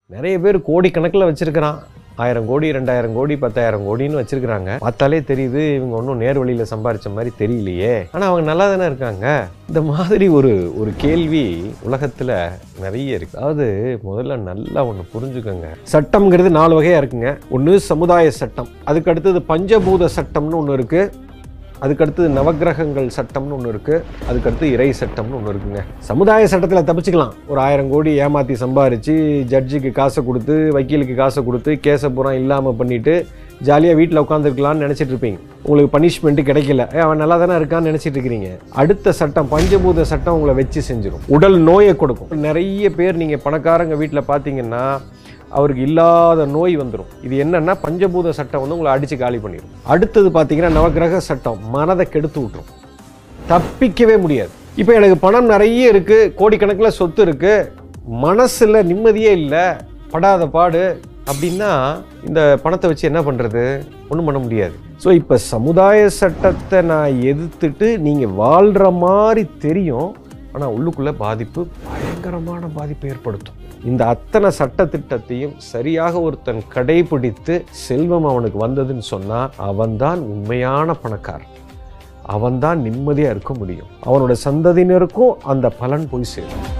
நிறைய பேர் கோடிக்கணக்கில் வச்சிருக்கிறான் ஆயிரம் கோடி ரெண்டாயிரம் கோடி பத்தாயிரம் கோடின்னு வச்சிருக்கிறாங்க பார்த்தாலே தெரியுது இவங்க ஒன்றும் நேர் வழியில சம்பாரிச்ச மாதிரி தெரியலையே ஆனால் அவங்க நல்லா தானே இருக்காங்க இந்த மாதிரி ஒரு ஒரு கேள்வி உலகத்தில் நிறைய இருக்கு அதாவது முதல்ல நல்லா ஒன்று புரிஞ்சுக்கோங்க சட்டம்ங்கிறது நாலு வகையாக இருக்குங்க ஒன்று சமுதாய சட்டம் அதுக்கு அடுத்தது பஞ்சபூத சட்டம்னு ஒன்று இருக்கு அதுக்கு அடுத்தது நவக்கிரகங்கள் சட்டம்னு ஒன்று இருக்குது அதுக்கு அடுத்து இறை சட்டம்னு ஒன்று இருக்குங்க சமுதாய சட்டத்தில் தப்பிச்சுக்கலாம் ஒரு ஆயிரம் கோடி ஏமாற்றி சம்பாரித்து ஜட்ஜுக்கு காசை கொடுத்து வக்கீலுக்கு காசை கொடுத்து கேஸை பூரா இல்லாமல் பண்ணிட்டு ஜாலியாக வீட்டில் உட்காந்துருக்கலாம்னு நினச்சிட்டு இருப்பீங்க உங்களுக்கு பனிஷ்மெண்ட்டு கிடைக்கல ஏ, அவன் நல்லா தானே இருக்கான்னு நினச்சிட்டு இருக்கிறீங்க அடுத்த சட்டம் பஞ்சபூத சட்டம் உங்களை வச்சு செஞ்சிடும் உடல் நோயை கொடுக்கும் நிறைய பேர் நீங்கள் பணக்காரங்க வீட்டில் பார்த்தீங்கன்னா அவருக்கு இல்லாத நோய் வந்துடும் இது என்னன்னா பஞ்சபூத சட்டம் வந்து உங்களை அடிச்சு காலி பண்ணிடும் அடுத்தது பார்த்தீங்கன்னா நவக்கிரக சட்டம் மனதை கெடுத்து விட்டுரும் தப்பிக்கவே முடியாது இப்போ எனக்கு பணம் நிறைய இருக்கு கோடிக்கணக்கில் சொத்து இருக்கு மனசுல நிம்மதியே இல்லை படாத பாடு அப்படின்னா இந்த பணத்தை வச்சு என்ன பண்றது ஒன்றும் பண்ண முடியாது ஸோ இப்போ சமுதாய சட்டத்தை நான் எதிர்த்துட்டு நீங்கள் வாழ்கிற மாதிரி தெரியும் ஆனால் உள்ளுக்குள்ள பாதிப்பு பயங்கரமான பாதிப்பை ஏற்படுத்தும் இந்த அத்தனை சட்டத்திட்டத்தையும் சரியாக ஒருத்தன் கடைபிடித்து செல்வம் அவனுக்கு வந்ததுன்னு சொன்னா அவன்தான் உண்மையான பணக்காரன் அவன்தான் நிம்மதியா இருக்க முடியும் அவனோட சந்ததியினருக்கும் அந்த பலன் போய் சேரும்